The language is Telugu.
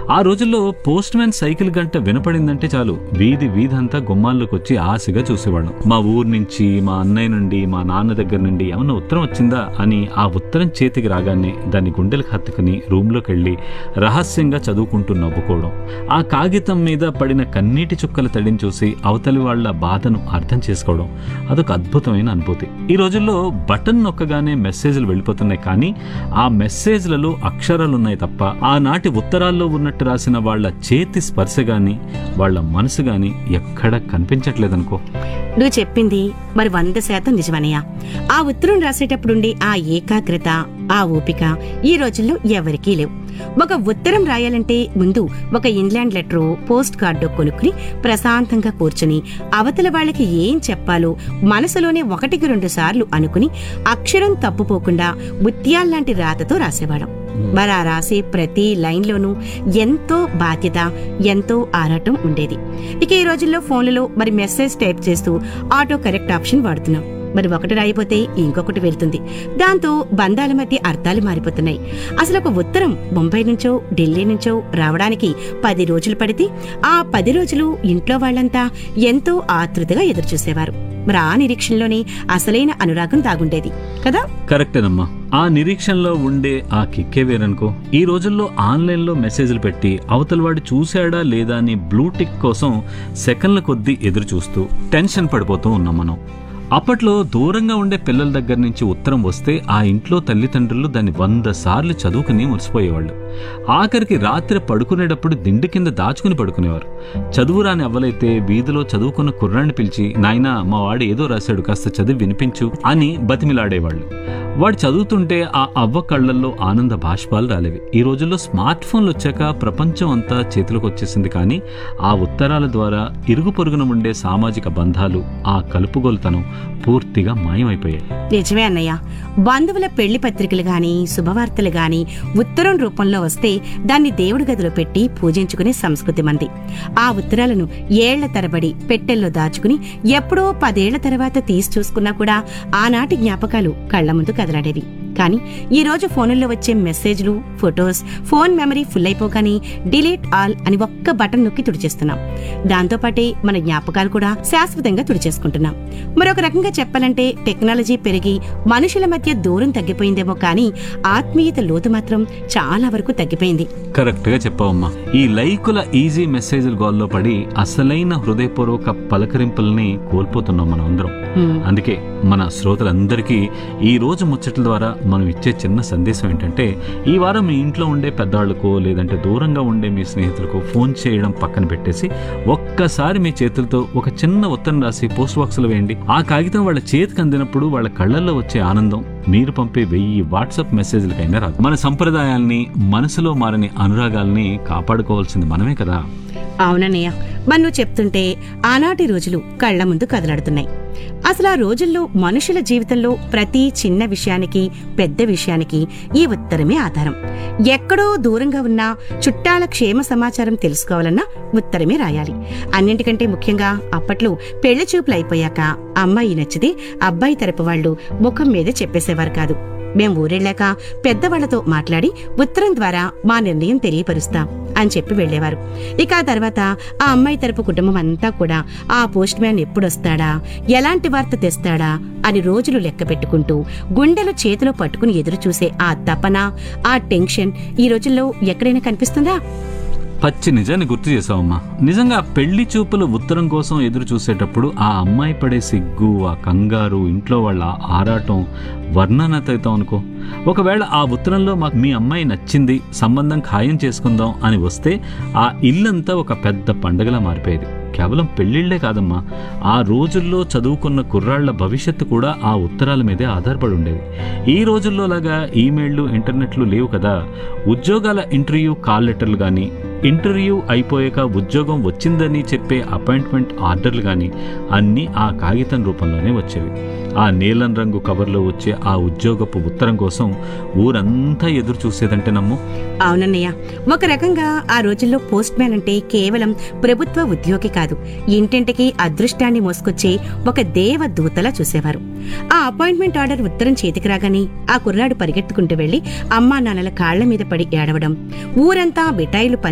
ఆ రోజుల్లో పోస్ట్ మ్యాన్ సైకిల్ గంట వినపడిందంటే చాలు వీధి వీధంతా గుమ్మాల్లోకి వచ్చి ఆశగా చూసేవాళ్ళం మా ఊరు నుంచి మా అన్నయ్య నుండి మా నాన్న దగ్గర నుండి ఏమన్నా ఉత్తరం వచ్చిందా అని ఆ ఉత్తరం చేతికి రాగానే దాన్ని గుండెలకు హత్తుకుని రూమ్లోకి వెళ్ళి రహస్యంగా చదువుకుంటూ నవ్వుకోవడం ఆ కాగితం మీద పడిన కన్నీటి చుక్కల తడిని చూసి అవతలి వాళ్ళ బాధను అర్థం చేసుకోవడం అదొక అద్భుతమైన అనుభూతి ఈ రోజుల్లో బటన్ నొక్కగానే మెసేజ్లు వెళ్ళిపోతున్నాయి కానీ ఆ మెసేజ్లలో అక్షరాలు ఉన్నాయి తప్ప ఆనాటి ఉత్తరాల్లో ఉన్నట్టు రాసిన వాళ్ళ చేతి స్పర్శ గాని వాళ్ళ మనసు గాని ఎక్కడ కనిపించట్లేదనుకో నువ్వు చెప్పింది మరి వంద శాతం నిజమనయ్య ఆ ఉత్తరం రాసేటప్పుడుండే ఆ ఏకాగ్రత ఆ ఓపిక ఈ రోజుల్లో ఎవరికీ లేవు ఒక ఉత్తరం రాయాలంటే ముందు ఒక ఇంగ్లాండ్ లెటరు పోస్ట్ కార్డు కొనుక్కుని ప్రశాంతంగా కూర్చుని అవతల వాళ్ళకి ఏం చెప్పాలో మనసులోనే ఒకటికి రెండు సార్లు అనుకుని అక్షరం తప్పుపోకుండా ముత్యాల్లాంటి రాతతో రాసేవాడు మరి ఆ రాసే ప్రతి లైన్లోనూ ఎంతో బాధ్యత ఎంతో ఆరాటం ఉండేది ఇక ఈ రోజుల్లో ఫోన్లలో మరి మెసేజ్ టైప్ చేస్తూ ఆటో కరెక్ట్ ఆప్షన్ వాడుతున్నాం మరి ఒకటి రాయిపోతే ఇంకొకటి వెళ్తుంది దాంతో బంధాల మధ్య అర్థాలు మారిపోతున్నాయి అసలు ఒక ఉత్తరం ముంబై నుంచో ఢిల్లీ నుంచో రావడానికి పది రోజులు పడితే ఆ పది రోజులు ఇంట్లో వాళ్ళంతా ఎంతో ఆతృతగా ఎదురుచూసేవారు మరి ఆ నిరీక్షణలోనే అసలైన అనురాగం దాగుండేది కదా కరెక్టేనమ్మా ఆ నిరీక్షణలో ఉండే ఆ కిక్కే వేరనుకో ఈ రోజుల్లో ఆన్లైన్లో మెసేజ్లు పెట్టి అవతలవాడు చూశాడా లేదా అని బ్లూ టిక్ కోసం సెకండ్ల కొద్దీ ఎదురు చూస్తూ టెన్షన్ పడిపోతూ ఉన్నాం మనం అప్పట్లో దూరంగా ఉండే పిల్లల దగ్గర నుంచి ఉత్తరం వస్తే ఆ ఇంట్లో తల్లిదండ్రులు దాన్ని వంద సార్లు చదువుకుని మురిసిపోయేవాళ్ళు ఆఖరికి రాత్రి పడుకునేటప్పుడు దిండు కింద దాచుకుని పడుకునేవారు చదువు రాని అవ్వలైతే వీధిలో చదువుకున్న కుర్రాన్ని పిలిచి నాయనా మా వాడు ఏదో రాశాడు కాస్త చదివి వినిపించు అని బతిమిలాడేవాళ్ళు వాడు చదువుతుంటే ఆ అవ్వ కళ్ళల్లో ఆనంద బాష్పాలు రాలేవి ఈ రోజుల్లో స్మార్ట్ ఫోన్లు వచ్చాక ప్రపంచం అంతా చేతిలోకి వచ్చేసింది కానీ ఆ ఉత్తరాల ద్వారా ఇరుగు పొరుగున ఉండే సామాజిక బంధాలు ఆ కలుపుగోలుతనం పూర్తిగా మాయమైపోయాయి నిజమే అన్నయ్య బంధువుల పెళ్లి పత్రికలు గాని శుభవార్తలు గాని ఉత్తరం రూపంలో వస్తే దాన్ని దేవుడి గదిలో పెట్టి పూజించుకునే సంస్కృతి మంది ఆ ఉత్తరాలను ఏళ్ల తరబడి పెట్టెల్లో దాచుకుని ఎప్పుడో పదేళ్ల తర్వాత తీసి చూసుకున్నా కూడా ఆనాటి జ్ఞాపకాలు కళ్ల ముందు కదలాడేవి కానీ ఈ రోజు ఫోనుల్లో వచ్చే మెసేజ్లు ఫొటోస్ ఫోన్ మెమరీ ఫుల్ అయిపోగానే డిలీట్ ఆల్ అని ఒక్క బటన్ నొక్కి తుడిచేస్తున్నాం దాంతోపాటే మన జ్ఞాపకాలు కూడా శాశ్వతంగా తుడిచేసుకుంటున్నాం మరొక రకంగా చెప్పాలంటే టెక్నాలజీ పెరిగి మనుషుల మధ్య దూరం తగ్గిపోయిందేమో కానీ ఆత్మీయత లోతు మాత్రం చాలా వరకు తగ్గిపోయింది కరెక్ట్ గా చెప్పావమ్మా ఈ లైకుల ఈజీ మెసేజ్ల గోల్లో పడి అసలైన హృదయపూర్వక పలకరింపుల్ని కోల్పోతున్నాం మనం అందరం హ్మ్. అందుకే మన శ్రోతలందరికీ ఈ రోజు ముచ్చట్ల ద్వారా మనం ఇచ్చే చిన్న సందేశం ఏంటంటే ఈ వారం మీ ఇంట్లో ఉండే పెద్దవాళ్ళకో లేదంటే దూరంగా ఉండే మీ స్నేహితులకు ఫోన్ చేయడం పక్కన పెట్టేసి ఒక్కసారి మీ చేతులతో ఒక చిన్న ఉత్తరం రాసి పోస్ట్ బాక్స్లో వేయండి ఆ కాగితం వాళ్ళ చేతికి అందినప్పుడు వాళ్ళ కళ్ళల్లో వచ్చే ఆనందం మీరు పంపే వెయ్యి వాట్సాప్ మెసేజ్లకైనా రాదు మన సంప్రదాయాల్ని మనసులో మారని అనురాగాల్ని కాపాడుకోవాల్సింది మనమే కదా అవునన్నయ్య మరి నువ్వు చెప్తుంటే ఆనాటి రోజులు కళ్ల ముందు కదలాడుతున్నాయి అసలు ఆ రోజుల్లో మనుషుల జీవితంలో ప్రతి చిన్న విషయానికి పెద్ద విషయానికి ఈ ఉత్తరమే ఆధారం ఎక్కడో దూరంగా ఉన్న చుట్టాల క్షేమ సమాచారం తెలుసుకోవాలన్నా ఉత్తరమే రాయాలి అన్నింటికంటే ముఖ్యంగా అప్పట్లో పెళ్లి చూపులు అయిపోయాక అమ్మాయి నచ్చితే అబ్బాయి తరపు వాళ్ళు ముఖం మీద చెప్పేసేవారు కాదు మేం ఊరెళ్ళాక పెద్దవాళ్లతో మాట్లాడి ఉత్తరం ద్వారా మా నిర్ణయం తెలియపరుస్తాం అని చెప్పి వెళ్లేవారు ఇక ఆ తర్వాత ఆ అమ్మాయి తరపు కుటుంబం అంతా కూడా ఆ పోస్ట్ మ్యాన్ ఎప్పుడొస్తాడా ఎలాంటి వార్త తెస్తాడా అని రోజులు లెక్క పెట్టుకుంటూ గుండెలు చేతిలో పట్టుకుని ఎదురు చూసే ఆ తపన ఆ టెన్షన్ ఈ రోజుల్లో ఎక్కడైనా కనిపిస్తుందా పచ్చి నిజాన్ని గుర్తు చేసావమ్మా నిజంగా పెళ్లి చూపుల ఉత్తరం కోసం ఎదురు చూసేటప్పుడు ఆ అమ్మాయి పడే సిగ్గు ఆ కంగారు ఇంట్లో వాళ్ళ ఆరాటం వర్ణనతతో అనుకో ఒకవేళ ఆ ఉత్తరంలో మాకు మీ అమ్మాయి నచ్చింది సంబంధం ఖాయం చేసుకుందాం అని వస్తే ఆ ఇల్లంతా ఒక పెద్ద పండగలా మారిపోయేది కేవలం పెళ్ళిళ్లే కాదమ్మా ఆ రోజుల్లో చదువుకున్న కుర్రాళ్ల భవిష్యత్తు కూడా ఆ ఉత్తరాల మీదే ఆధారపడి ఉండేది ఈ రోజుల్లో లాగా ఈమెయిల్లు ఇంటర్నెట్లు లేవు కదా ఉద్యోగాల ఇంటర్వ్యూ కాల్ లెటర్లు కానీ ఇంటర్వ్యూ అయిపోయాక ఉద్యోగం వచ్చిందని చెప్పే అపాయింట్మెంట్ ఆర్డర్లు కానీ అన్నీ ఆ కాగితం రూపంలోనే వచ్చేవి ఆ నీలం రంగు కవర్లో వచ్చే ఆ ఉద్యోగపు ఉత్తరం కోసం ఊరంతా ఎదురు చూసేదంటే నమ్ము అవునన్నయ్య ఒక రకంగా ఆ రోజుల్లో పోస్ట్ మ్యాన్ అంటే కేవలం ప్రభుత్వ ఉద్యోగి కాదు ఇంటింటికి అదృష్టాన్ని మోసుకొచ్చే ఒక దేవ దూతలా చూసేవారు ఆ అపాయింట్మెంట్ ఆర్డర్ ఉత్తరం చేతికి రాగానే ఆ కుర్రాడు పరిగెత్తుకుంటూ వెళ్లి అమ్మా నాన్నల కాళ్ల మీద పడి ఏడవడం ఊరంతా మిఠాయిలు